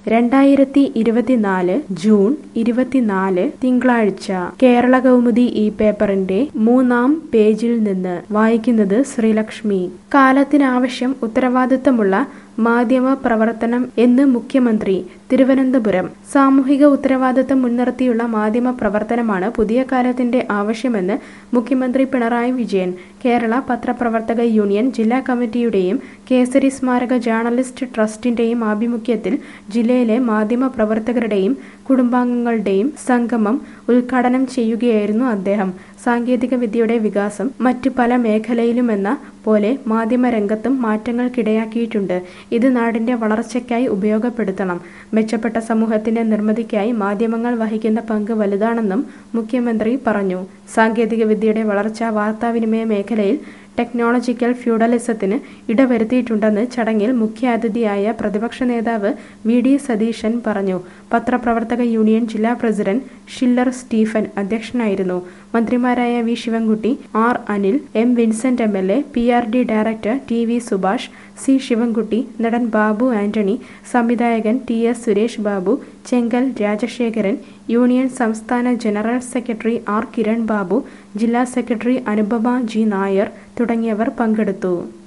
രണ്ടായിരത്തി ഇരുപത്തിനാല് ജൂൺ ഇരുപത്തിനാല് തിങ്കളാഴ്ച കേരള കൗമുദി ഈ പേപ്പറിന്റെ മൂന്നാം പേജിൽ നിന്ന് വായിക്കുന്നത് ശ്രീലക്ഷ്മി കാലത്തിനാവശ്യം ഉത്തരവാദിത്തമുള്ള മാധ്യമ പ്രവർത്തനം എന്ന് മുഖ്യമന്ത്രി തിരുവനന്തപുരം സാമൂഹിക ഉത്തരവാദിത്തം മുൻനിർത്തിയുള്ള മാധ്യമ പ്രവർത്തനമാണ് പുതിയ കാലത്തിന്റെ ആവശ്യമെന്ന് മുഖ്യമന്ത്രി പിണറായി വിജയൻ കേരള പത്രപ്രവർത്തക യൂണിയൻ ജില്ലാ കമ്മിറ്റിയുടെയും കേസരി സ്മാരക ജേർണലിസ്റ്റ് ട്രസ്റ്റിന്റെയും ആഭിമുഖ്യത്തിൽ ജില്ലയിലെ മാധ്യമ പ്രവർത്തകരുടെയും കുടുംബാംഗങ്ങളുടെയും സംഗമം ഉദ്ഘാടനം ചെയ്യുകയായിരുന്നു അദ്ദേഹം സാങ്കേതിക വിദ്യയുടെ വികാസം മറ്റു പല മേഖലയിലുമെന്ന പോലെ മാധ്യമരംഗത്തും മാറ്റങ്ങൾക്കിടയാക്കിയിട്ടുണ്ട് ഇത് നാടിന്റെ വളർച്ചയ്ക്കായി ഉപയോഗപ്പെടുത്തണം മെച്ചപ്പെട്ട സമൂഹത്തിന്റെ നിർമ്മിതിക്കായി മാധ്യമങ്ങൾ വഹിക്കുന്ന പങ്ക് വലുതാണെന്നും മുഖ്യമന്ത്രി പറഞ്ഞു സാങ്കേതിക വിദ്യയുടെ വളർച്ച വാർത്താവിനിമയ മേഖലയിൽ ടെക്നോളജിക്കൽ ഫ്യൂഡലിസത്തിന് ഇടവരുത്തിയിട്ടുണ്ടെന്ന് ചടങ്ങിൽ മുഖ്യാതിഥിയായ പ്രതിപക്ഷ നേതാവ് വി ഡി സതീശൻ പറഞ്ഞു പത്രപ്രവർത്തക യൂണിയൻ ജില്ലാ പ്രസിഡന്റ് ഷില്ലർ സ്റ്റീഫൻ അധ്യക്ഷനായിരുന്നു മന്ത്രിമാരായ V Sivankutty R Anil M Vincent M L A P R D director T V Subhash C Sivankutty നടൻ ബാബു ആന്റണി സംവിധായകൻ T S Suresh Babu Chenkal Rajasekharan union സംസ്ഥാന general secretary R Kiran Babu ജില്ലാ സെക്രട്ടറി അനുപമ ജി നായർ തുടങ്ങിയവർ പങ്കെടുത്തു